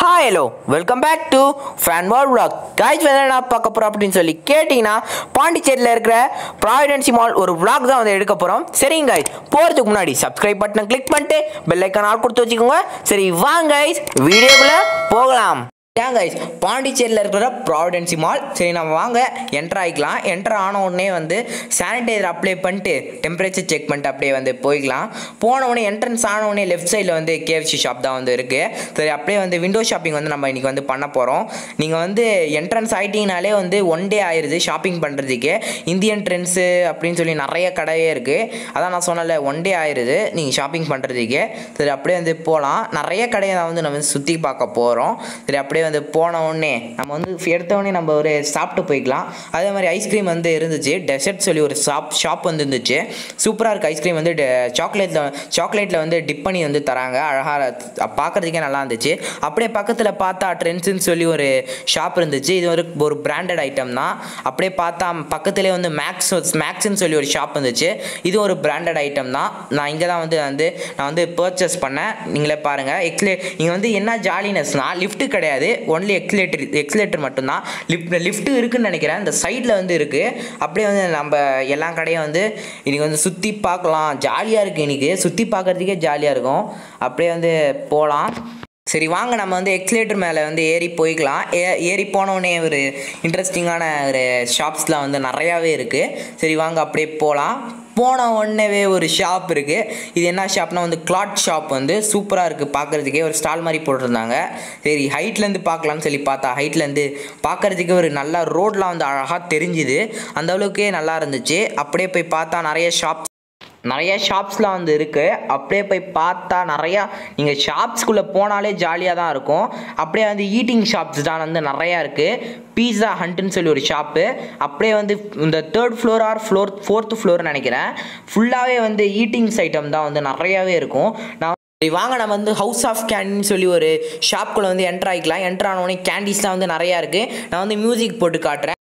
Hi hello welcome back to fan wall vlog guys வந்து என்ன பார்க்க போகிறோம் அப்படின்னு சொல்லி கேட்டிங்கன்னா பாண்டிச்சேரியில் இருக்கிற ப்ராவிடன்சி மால் ஒரு vlog தான் வந்து எடுக்க போகிறோம் சரிங்க guys போகிறதுக்கு முன்னாடி சப்ஸ்கிரைப் பட்டனை கிளிக் பண்ணிட்டு பெல் ஐக்கான் ஆல் கொடுத்து வச்சுக்கோங்க சரி வாங்க guys வீடியோக்குள்ளே போகலாம் ஏன் கைஸ் பாண்டிச்சேரியில் இருக்கிற ப்ராவிடன்சி மால் சரி நம்ம வாங்க என்டர் ஆகிக்கலாம் என்டர் ஆன உடனே வந்து சானிடைசர் அப்ளை பண்ணிட்டு டெம்பரேச்சர் செக் பண்ணிட்டு அப்படியே வந்து போய்க்கலாம் போன உடனே என்ட்ரன்ஸ் ஆன உடனே லெஃப்ட் சைடில் வந்து கேஎஃப்சி ஷாப் தான் வந்து இருக்குது சரி அப்படியே வந்து விண்டோ ஷாப்பிங் வந்து நம்ம இன்றைக்கி வந்து பண்ண போகிறோம் நீங்கள் வந்து என்ட்ரன்ஸ் ஆகிட்டீங்கனாலே வந்து ஒன் டே ஆயிடுது ஷாப்பிங் பண்ணுறதுக்கு இந்தியன் ட்ரெண்ட்ஸு அப்படின்னு சொல்லி நிறைய கடையே இருக்குது அதான் நான் சொன்னல ஒன் டே ஆயிடுது நீங்கள் ஷாப்பிங் பண்ணுறதுக்கு சரி அப்படியே வந்து போகலாம் நிறைய கடையை தான் வந்து நம்ம வந்து சுற்றி பார்க்க போகிறோம் சரி அப்படியே வந்து போன உடனே நம்ம வந்து எடுத்த உடனே நம்ம ஒரு சாப்பிட்டு போய்க்கலாம் அதே மாதிரி ஐஸ்கிரீம் வந்து இருந்துச்சு டெசர்ட் சொல்லி ஒரு ஷாப் ஷாப் வந்து இருந்துச்சு சூப்பராக இருக்குது ஐஸ்கிரீம் வந்து சாக்லேட்டில் சாக்லேட்டில் வந்து டிப் பண்ணி வந்து தராங்க அழகாக பார்க்குறதுக்கே நல்லா இருந்துச்சு அப்படியே பக்கத்தில் பார்த்தா ட்ரெண்ட்ஸுன்னு சொல்லி ஒரு ஷாப் இருந்துச்சு இது ஒரு ஒரு பிராண்டட் ஐட்டம் தான் அப்படியே பார்த்தா பக்கத்துலேயே வந்து மேக்ஸ் மேக்ஸ்ன்னு சொல்லி ஒரு ஷாப் இருந்துச்சு இது ஒரு பிராண்டட் ஐட்டம் தான் நான் இங்கே தான் வந்து வந்து நான் வந்து பர்ச்சேஸ் பண்ணேன் நீங்களே பாருங்கள் எக்ஸ்லே இங்கே வந்து என்ன ஜாலினஸ்னால் லிஃப்ட்டு கிடையாது ஒன்லி எக்ஸ்லேட்டர் எக்ஸ்லேட்டர் மட்டும்தான் லிஃப்ட் லிஃப்ட்டு இருக்குன்னு நினைக்கிறேன் இந்த சைடில் வந்து இருக்குது அப்படியே வந்து நம்ம எல்லா கடையும் வந்து இன்றைக்கி வந்து சுற்றி பார்க்கலாம் ஜாலியாக இருக்குது இன்றைக்கி சுற்றி பார்க்குறதுக்கே ஜாலியாக இருக்கும் அப்படியே வந்து போகலாம் சரி வாங்க நம்ம வந்து எக்ஸ்லேட்டர் மேலே வந்து ஏறி போய்க்கலாம் ஏ ஏறி போனோடனே ஒரு இன்ட்ரெஸ்டிங்கான ஒரு ஷாப்ஸ்லாம் வந்து நிறையாவே இருக்குது சரி வாங்க அப்படியே போகலாம் போன உடனேவே ஒரு ஷாப் இருக்குது இது என்ன ஷாப்னா வந்து கிளாத் ஷாப் வந்து சூப்பராக இருக்குது பார்க்குறதுக்கே ஒரு ஸ்டால் மாதிரி போட்டிருந்தாங்க சரி ஹைட்லேருந்து பார்க்கலாம்னு சொல்லி பார்த்தா ஹைட்லேருந்து பார்க்குறதுக்கே ஒரு நல்ல ரோட்லாம் வந்து அழகாக தெரிஞ்சுது அந்த அளவுக்கே நல்லா இருந்துச்சு அப்படியே போய் பார்த்தா நிறைய ஷாப்ஸ் நிறைய ஷாப்ஸ்லாம் வந்து இருக்குது அப்படியே போய் பார்த்தா நிறையா நீங்கள் ஷாப்ஸ்குள்ளே போனாலே ஜாலியாக தான் இருக்கும் அப்படியே வந்து ஈட்டிங் ஷாப்ஸ் தான் வந்து நிறையா இருக்குது பீஸா ஹண்ட்டுன்னு சொல்லி ஒரு ஷாப்பு அப்படியே வந்து இந்த third floor or floor fourth ஃப்ளோர்னு நினைக்கிறேன் ஃபுல்லாகவே வந்து ஈட்டிங்ஸ் ஐட்டம் தான் வந்து நிறையாவே இருக்கும் நான் சரி வாங்க நம்ம வந்து ஹவுஸ் ஆஃப் கேண்டின்னு சொல்லி ஒரு ஷாப்குள்ளே வந்து என்ட்ரு ஆகிக்கலாம் என்ட்ரு ஆன உடனே கேண்டீஸ்லாம் வந்து நிறையா இருக்குது நான் வந்து மியூசிக் போட்டு காட்டுறேன்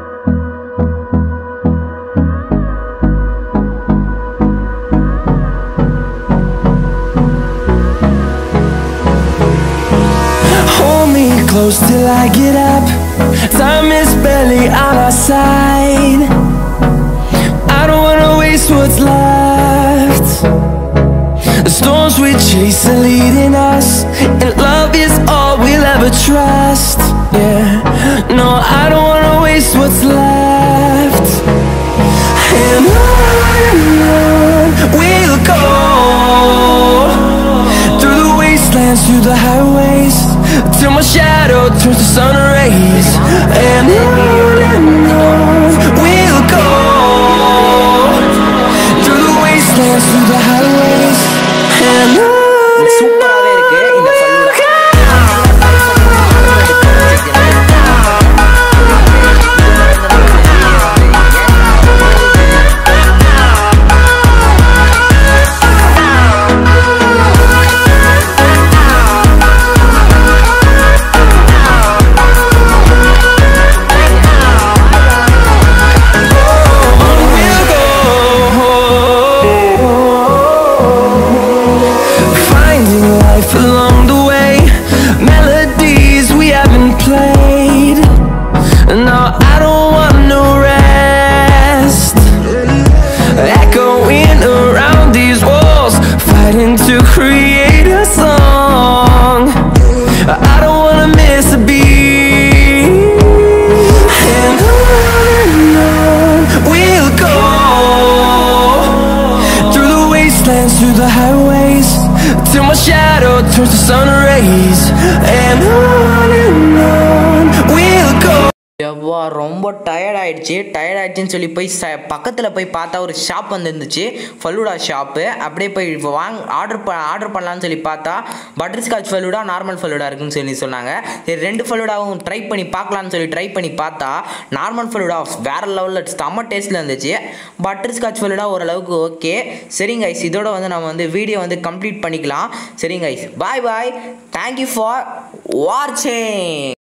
Hold me close till I get up. Time is barely on our side. I don't wanna waste what's left. The storms we chase are leading us, and love is all we'll ever trust. Yeah, no, I don't wanna waste what's left. And on and on we'll go through the wastelands, through the highways, till my shadow turns to sun rays. And on and on we'll go through the wastelands, through the highways, and on. சூப்பராகவே இருக்குது இந்த ஃபல்லூடா Finding life along the way, melodies we haven't played. No, I don't want no rest. Echoing around these walls, fighting to create a song. I don't wanna miss a beat. And on and on we'll go through the wastelands, through the highways, till my shadow turns to sun rays. And on and on we'll go. எவ்வா ரொம்ப tired ஆயிடுச்சு tired ஆயிடுச்சுன்னு சொல்லி போய் ச பக்கத்தில் போய் பார்த்தா ஒரு ஷாப் வந்து இருந்துச்சு ஃபலூடா ஷாப்பு அப்படியே போய் இப்போ வாங்க ஆர்டர் ப ஆர்டர் பண்ணலான்னு சொல்லி பார்த்தா butterscotch falooda normal falooda இருக்குன்னு சொல்லி சொன்னாங்க சரி ரெண்டு ஃபலூடாவும் ட்ரை பண்ணி பார்க்கலான்னு சொல்லி ட்ரை பண்ணி பார்த்தா நார்மல் ஃபலூடா வேறு லெவலில் செம்ம டேஸ்ட்டில் இருந்துச்சு பட்டர் ஸ்காட்ச் ஃபலூடா ஓரளவுக்கு ஓகே சரிங்க ஐஸ் இதோட வந்து நம்ம வந்து வீடியோ வந்து கம்ப்ளீட் பண்ணிக்கலாம் சரிங்க ஐஸ் பாய் பாய் தேங்க்யூ ஃபார் வாட்சிங்